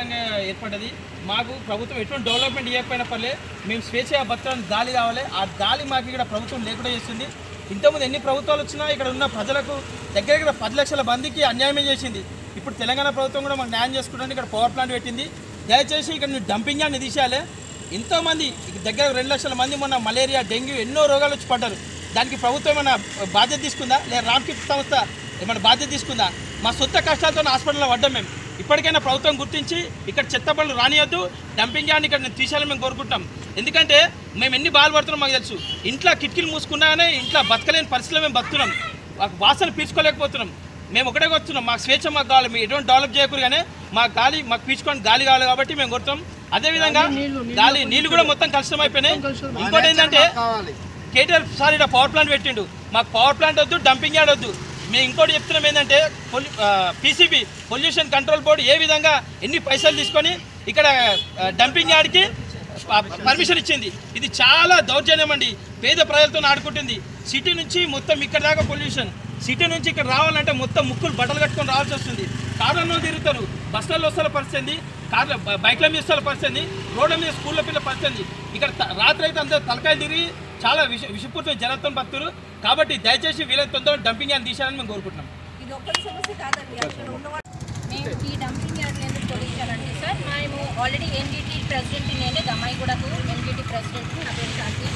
విధంగా ఏర్పడ్డది మాకు ప్రభుత్వం ఎటువంటి డెవలప్మెంట్ ఇవ్వకపోయినా పర్లే మేము స్వేచ్ఛగా బతకడానికి గాలి కావాలి ఆ గాలి మాకు ఇక్కడ ప్రభుత్వం లేకుండా చేస్తుంది ఇంతకుముందు ఎన్ని ప్రభుత్వాలు వచ్చినా ఇక్కడ ఉన్న ప్రజలకు దగ్గర దగ్గర పది లక్షల మందికి అన్యాయమే చేసింది ఇప్పుడు తెలంగాణ ప్రభుత్వం కూడా మాకు న్యాయం చేసుకుంటానికి ఇక్కడ పవర్ ప్లాంట్ పెట్టింది దయచేసి ఇక్కడ నువ్వు డంపింగ్ అని తీసేయాలి ఎంతోమంది ఇక దగ్గర రెండు లక్షల మంది మొన్న మలేరియా డెంగ్యూ ఎన్నో రోగాలు వచ్చి పడ్డారు దానికి ప్రభుత్వం ఏమైనా బాధ్యత తీసుకుందా లేదా రామ్కిట్ సంస్థ ఏమైనా బాధ్యత తీసుకుందా మా సొంత కష్టాలతో హాస్పిటల్లో పడ్డాం మేము ఇప్పటికైనా ప్రభుత్వం గుర్తించి ఇక్కడ చెత్త పనులు రానియొద్దు డంపింగ్ యార్డ్ని ఇక్కడ తీసేయాలని మేము కోరుకుంటాం ఎందుకంటే మేము ఎన్ని బాధపడుతున్నాం మాకు తెలుసు ఇంట్లో కిటికీలు మూసుకున్నాగానే ఇంట్లో బతకలేని పరిస్థితిలో మేము బతుకున్నాం మాకు వాసన పీల్చుకోలేకపోతున్నాం మేము ఒకటే వస్తున్నాం మాకు స్వేచ్ఛ మాకు కావాలి మీరు ఎటువంటి డెవలప్ చేయకూడదు కానీ మాకు గాలి మాకు పీల్చుకొని గాలి కావాలి కాబట్టి మేము కొడతాం అదేవిధంగా గాలి నీళ్లు కూడా మొత్తం కలుషితం అయిపోయినాయి ఇంకోటి ఏంటంటే కేటీఆర్ సార్ ఇక్కడ పవర్ ప్లాంట్ పెట్టిండు మాకు పవర్ ప్లాంట్ వద్దు డంపింగ్ యార్డ్ వద్దు మేము ఇంకోటి చెప్తున్నాం ఏంటంటే పొల్యూ పీసీబీ పొల్యూషన్ కంట్రోల్ బోర్డు ఏ విధంగా ఎన్ని పైసలు తీసుకొని ఇక్కడ డంపింగ్ యార్డ్కి పర్మిషన్ ఇచ్చింది ఇది చాలా దౌర్జన్యం అండి పేద ప్రజలతో ఆడుకుంటుంది సిటీ నుంచి మొత్తం ఇక్కడ దాకా పొల్యూషన్ సిటీ నుంచి ఇక్కడ రావాలంటే మొత్తం ముక్కులు బట్టలు కట్టుకొని రావాల్సి వస్తుంది కార్లలో తిరుగుతారు బస్సులలో వస్తున్న పరిస్థితి కార్ల బ- బైక్ల మీద వస్తున్న పరిస్థితి రోడ్ల మీద స్కూళ్ళ పిల్లల పరిస్థితి ఇక్కడ త- రాత్రి అయితే అందరూ తలకాయలు తిరిగి చాలా విష విషపూర్తి జనంతో బతుకుతారు కాబట్టి దయచేసి వీళ్ళని తొందరగా డంపింగ్ అని తీసేయాలని మేము కోరుకుంటున్నాం ఇది ఒక్కరి సమస్య కాదండి అక్కడ ఉన్నవాళ్ళు మేము ఈ డంపింగ్ యార్డ్ ఎందుకు తొలగించాలంటే సార్ మేము ఆల్రెడీ ఎన్జిటి ప్రెసిడెంట్ నేనే దమ్మాయిగూడకు ఎన్జిటి ప్రెసిడెంట్ నా పేరు శాంతి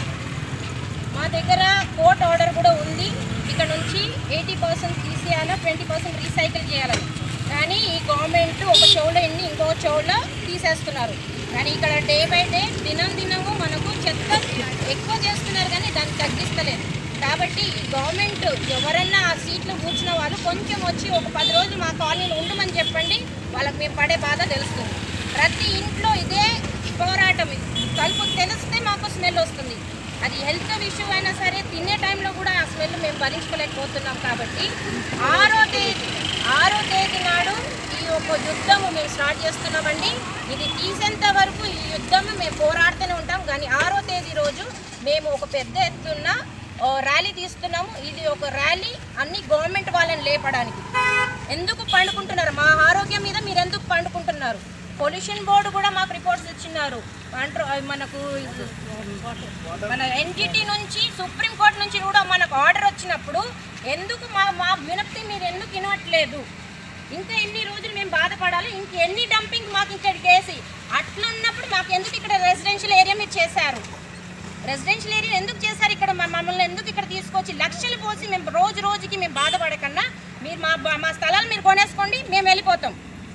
మా దగ్గర కోర్ట్ ఆర్డర్ కూడా ఉంది ఇక్కడ నుంచి ఎయిటీ పర్సెంట్ తీసేయాలా ట్వంటీ పర్సెంట్ రీసైకిల్ చేయాలని కానీ ఈ గవర్నమెంట్ ఒక చెవులో ఎన్ని ఇంకో చెవులో తీసేస్తున్నారు కానీ ఇక్కడ డే బై డే దినం దినము మనకు చెత్త ఎక్కువ చేస్తున్నారు కానీ దాన్ని తగ్గిస్తలేదు కాబట్టి ఈ గవర్నమెంట్ ఎవరన్నా ఆ సీట్లు కూర్చున్న వాళ్ళు కొంచెం వచ్చి ఒక పది రోజులు మా కాలనీలో ఉండమని చెప్పండి వాళ్ళకి మేము పడే బాధ తెలుస్తుంది ప్రతి ఇంట్లో ఇదే పోరాటం ఇది. కలుపు తెలిస్తే మాకు స్మెల్ వస్తుంది అది హెల్త్ ఇష్యూ అయినా సరే తినే టైంలో కూడా ఆ స్మెల్ మేము భరించుకోలేకపోతున్నాం కాబట్టి ఆరో తేదీ ఆరో తేదీ నాడు ఈ ఒక యుద్ధము మేము స్టార్ట్ చేస్తున్నామండి ఇది తీసేంత వరకు ఈ యుద్ధము మేము పోరాడుతూనే ఉంటాం కానీ ఆరో తేదీ రోజు మేము ఒక పెద్ద ఎత్తున ఓ ర్యాలీ తీస్తున్నాము ఇది ఒక ర్యాలీ అన్ని గవర్నమెంట్ వాళ్ళని లేపడానికి ఎందుకు పండుకుంటున్నారు మా ఆరోగ్యం మీద మీరు ఎందుకు పండుకుంటున్నారు పొల్యూషన్ బోర్డు కూడా మాకు రిపోర్ట్స్ ఇచ్చినారు అంటారు అవి మనకు ఇది మన ఎన్జిటి నుంచి సుప్రీంకోర్టు నుంచి కూడా మనకు ఆర్డర్ వచ్చినప్పుడు ఎందుకు మా మా వినప్తి మీరు ఎందుకు వినట్లేదు ఇంకా ఎన్ని రోజులు మేము బాధపడాలి ఇంక ఎన్ని డంపింగ్ మాకు ఇక్కడికి వేసి అట్లా ఉన్నప్పుడు మాకు ఎందుకు ఇక్కడ రెసిడెన్షియల్ ఏరియా మీరు చేశారు రెసిడెన్షియల్ ఏరియా ఎందుకు చేశారు ఇక్కడ మా- మమ్మల్ని ఎందుకు ఇక్కడ తీసుకొచ్చి లక్షలు పోసి మేము రోజు రోజుకి మేము బాధపడకన్నా మీరు మా మా స్థలాలు మీరు కొనేసుకోండి మేము వెళ్ళిపోతాం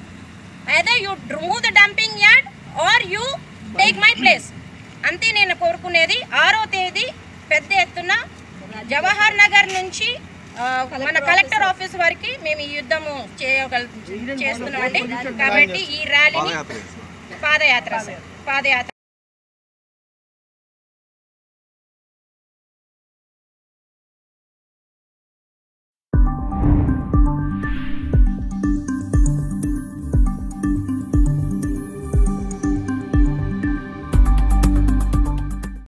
either you remove the dumping yard or you take my place అంతే నేను కోరుకునేది ఆరో తేదీ పెద్ద ఎత్తున జవహర్ నగర్ నుంచి ఆ, మన కలెక్టర్ ఆఫీస్ వరకు మేము ఈ యుద్ధము చేయగల చేస్తున్నామండి కాబట్టి ఈ ర్యాలీని పాదయాత్ర సార్ పాదయాత్ర